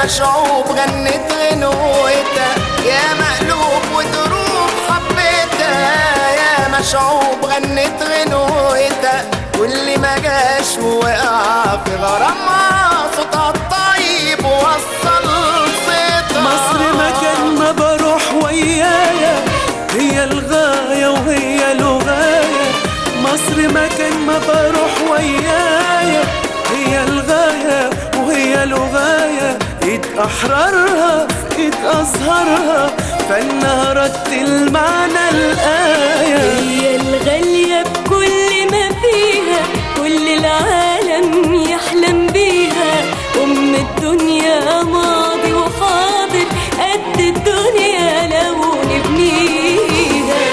مشعوب غنت غنوتها يا مقلوب ودروب حبيتها يا مشعوب غنت غنوتها واللي ما جاش ووقع في غرامها صوتها الطيب وصل صيتها مصر مكان ما بروح ويايا هي الغاية وهي لغاية مصر مكان ما بروح ويايا هي الغاية وهي لغاية ايد احرارها في ايد ازهرها فانها رتل معنى الايه هي الغالية بكل ما فيها كل العالم يحلم بيها أم الدنيا ماضي وحاضر قد الدنيا لو نبنيها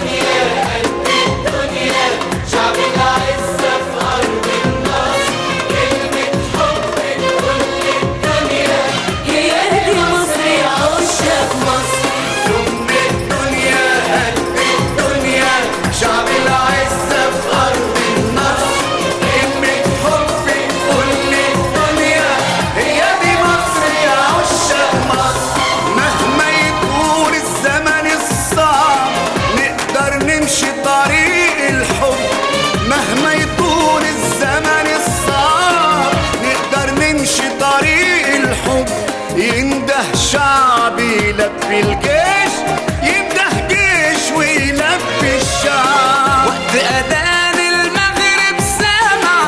هي دي مصر يا عشاق مصر أم الدنيا قد الدنيا شعب العزة في أرض النصر كلمة حب كل الدنيا هي دي مصر يا عشاق مصر مهما يكون الزمن الصعب نقدر نمشي طريق الحب مهما يكون الزمن الصعب نقدر نمشي طريق الحب ينده شعب يلبي الجيش ينده جيش ويلبي الشعب وقت أذان المغرب سامع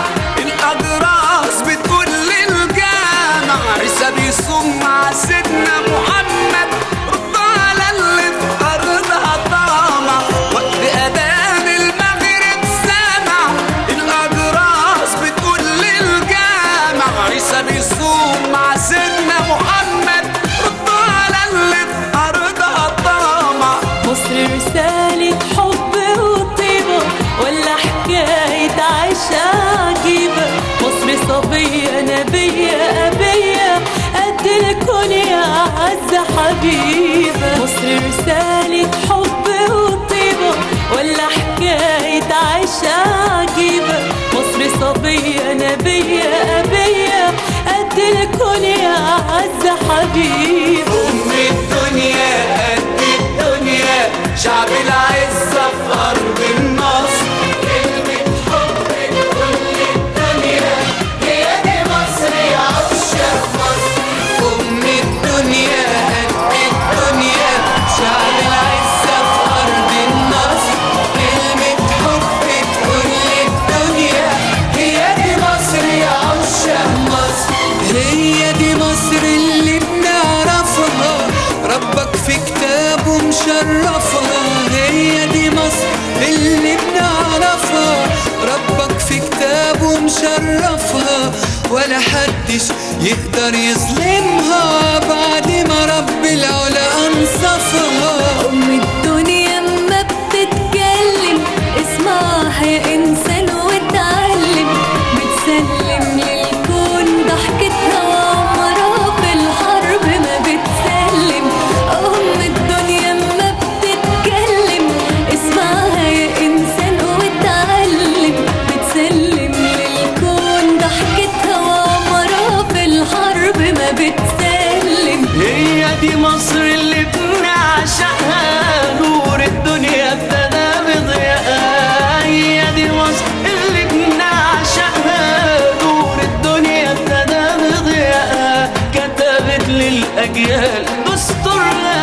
الأجراس بتقول للجامع عيسى بيصوم مع سيدنا محمد رد على اللي في أرضها طامع وقت أذان المغرب سامع الأجراس بتقول للجامع عيسى بيصوم مع سيدنا محمد رد على اللي في أرضها طامع مصر رسالة حب وطيبة ولا حكاية عيشة عجيبة مصر صبية نبية أبية قد الكون يا أعز حبيبة مصر رسالة حب وطيبة ولا حكاية عيشة عجيبة مصر صبية نبية أبية قد الكون يا أعز حبيبة أم الدنيا قد الدنيا شعب العزة في أرض النصر كلمة حب لكل الدنيا هي دي مصر يا عشاق مصر أم الدنيا قد الدنيا شعب العزة في أرض النصر كلمة حب لكل الدنيا هي دي مصر يا عشاق مصر هي دي مصر اللي بنعرفها ربك في كتابه مشرفها هي دي مصر اللي بنعرفها ربك في كتابه مشرفها ولا حدش يقدر يظلمها بعد ما رب العلا انصفها أم الدنيا ما بتتكلم اسمعها يا إنسان واتعلم بتسلم للكون ضحكتها وعمرها في الحرب ما بتسلم أم الدنيا ما بتتكلم اسمعها يا إنسان واتعلم بتسلم للكون ضحكتها وعمرها في الحرب ما بتسلم هي دي مصر اللي بنعشقها نور الدنيا ابتدى بضياءها هي دي مصر اللي بنعشقها نور الدنيا ابتدى بضياءها كتبت للأجيال دستورها